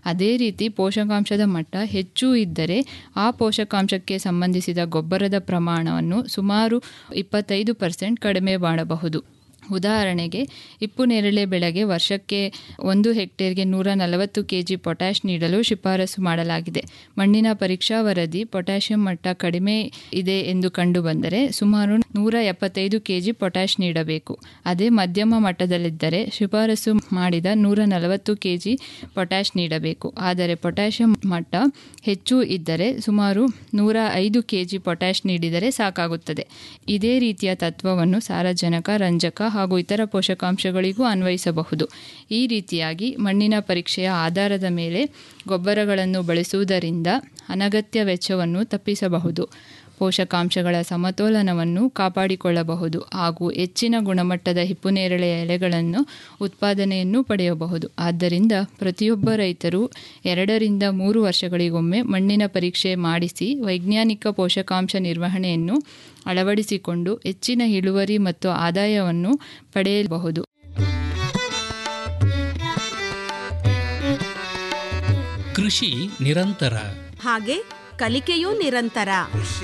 ಅದೇ ರೀತಿ ಪೋಷಕಾಂಶದ ಮಟ್ಟ ಹೆಚ್ಚು ಇದ್ದರೆ ಆ ಪೋಷಕಾಂಶಕ್ಕೆ ಸಂಬಂಧಿಸಿದ ಗೊಬ್ಬರದ ಪ್ರಮಾಣವನ್ನು ಸುಮಾರು ಇಪ್ಪತ್ತೈದು ಪರ್ಸೆಂಟ್ ಕಡಿಮೆ ಮಾಡಬಹುದು ಉದಾಹರಣೆಗೆ ಇಪ್ಪು ನೇರಳೆ ಬೆಳೆಗೆ ವರ್ಷಕ್ಕೆ ಒಂದು ಹೆಕ್ಟೇರ್ಗೆ ನೂರ ನಲವತ್ತು ಕೆಜಿ ಪೊಟ್ಯಾಷ್ ನೀಡಲು ಶಿಫಾರಸು ಮಾಡಲಾಗಿದೆ ಮಣ್ಣಿನ ಪರೀಕ್ಷಾ ವರದಿ ಪೊಟ್ಯಾಷಿಯಂ ಮಟ್ಟ ಕಡಿಮೆ ಇದೆ ಎಂದು ಕಂಡುಬಂದರೆ ಸುಮಾರು ನೂರ ಎಪ್ಪತ್ತೈದು ಕೆಜಿ ಪೊಟ್ಯಾಷ್ ನೀಡಬೇಕು ಅದೇ ಮಧ್ಯಮ ಮಟ್ಟದಲ್ಲಿದ್ದರೆ ಶಿಫಾರಸು ಮಾಡಿದ ನೂರ ನಲವತ್ತು ಕೆಜಿ ಪೊಟ್ಯಾಷ್ ನೀಡಬೇಕು ಆದರೆ ಪೊಟ್ಯಾಷಿಯಂ ಮಟ್ಟ ಹೆಚ್ಚು ಇದ್ದರೆ ಸುಮಾರು ನೂರ ಐದು ಕೆಜಿ ಪೊಟ್ಯಾಷ್ ನೀಡಿದರೆ ಸಾಕಾಗುತ್ತದೆ ಇದೇ ರೀತಿಯ ತತ್ವವನ್ನು ಸಾರಜನಕ ರಂಜಕ ಹಾಗೂ ಇತರ ಪೋಷಕಾಂಶಗಳಿಗೂ ಅನ್ವಯಿಸಬಹುದು ಈ ರೀತಿಯಾಗಿ ಮಣ್ಣಿನ ಪರೀಕ್ಷೆಯ ಆಧಾರದ ಮೇಲೆ ಗೊಬ್ಬರಗಳನ್ನು ಬಳಸುವುದರಿಂದ ಅನಗತ್ಯ ವೆಚ್ಚವನ್ನು ತಪ್ಪಿಸಬಹುದು ಪೋಷಕಾಂಶಗಳ ಸಮತೋಲನವನ್ನು ಕಾಪಾಡಿಕೊಳ್ಳಬಹುದು ಹಾಗೂ ಹೆಚ್ಚಿನ ಗುಣಮಟ್ಟದ ಹಿಪ್ಪುನೇರಳೆಯ ಎಲೆಗಳನ್ನು ಉತ್ಪಾದನೆಯನ್ನು ಪಡೆಯಬಹುದು ಆದ್ದರಿಂದ ಪ್ರತಿಯೊಬ್ಬ ರೈತರು ಎರಡರಿಂದ ಮೂರು ವರ್ಷಗಳಿಗೊಮ್ಮೆ ಮಣ್ಣಿನ ಪರೀಕ್ಷೆ ಮಾಡಿಸಿ ವೈಜ್ಞಾನಿಕ ಪೋಷಕಾಂಶ ನಿರ್ವಹಣೆಯನ್ನು ಅಳವಡಿಸಿಕೊಂಡು ಹೆಚ್ಚಿನ ಇಳುವರಿ ಮತ್ತು ಆದಾಯವನ್ನು ಪಡೆಯಬಹುದು ಕೃಷಿ ನಿರಂತರ ಹಾಗೆ ಕಲಿಕೆಯೂ ನಿರಂತರ